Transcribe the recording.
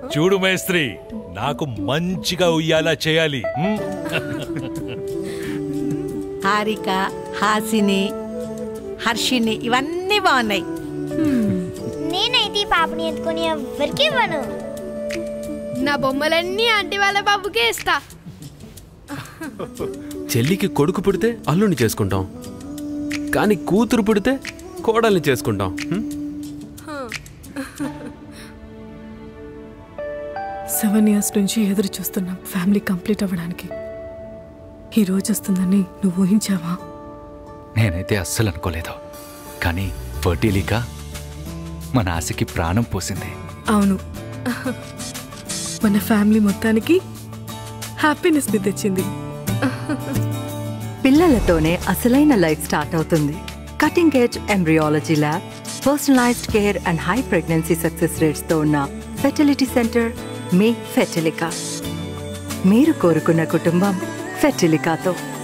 చూడు మేస్త్రి నాకు మంచిగా ఉయ్యాలా చేయాలి హ్మ్? హారిక హాసిని హర్షిని ఇవన్నీ బాగున్నాయి నేనైతే ఈ పాపని ఎత్తుకొని ఎవ్వరికి ఇవ్వను నా బొమ్మలన్నీ ఆంటీ వాళ్ళ బాబుకే ఇస్తా చెల్లికి కొడుకు పుడితే అల్లుని చేసుకుంటాం కానీ కూతురు పుడితే కోడల్ని చేసుకుంటాం హ్మ్? సెవెన్ ఇయర్స్ నుంచి ఎదురు చూస్తున్నాం ఫ్యామిలీ కంప్లీట్ అవ్వడానికి ఈ రోజు వస్తుందని నువ్వు ఊహించావా నేనైతే అస్సలు అనుకోలేదు కానీ ఫర్టీలీక మన ఆశకి ప్రాణం పోసింది అవును మన ఫ్యామిలీ మొత్తానికి హ్యాపీనెస్ ని తెచ్చింది పిల్లలతోనే అసలైన లైఫ్ స్టార్ట్ అవుతుంది cutting edge embryology lab personalised care and high pregnancy success rates తో ఉన్న ఫెర్టిలిటీ సెంటర్ మీ ఫెర్టిలికా మీరు కోరుకున్న కుటుంబం ఫెర్టిలికాతో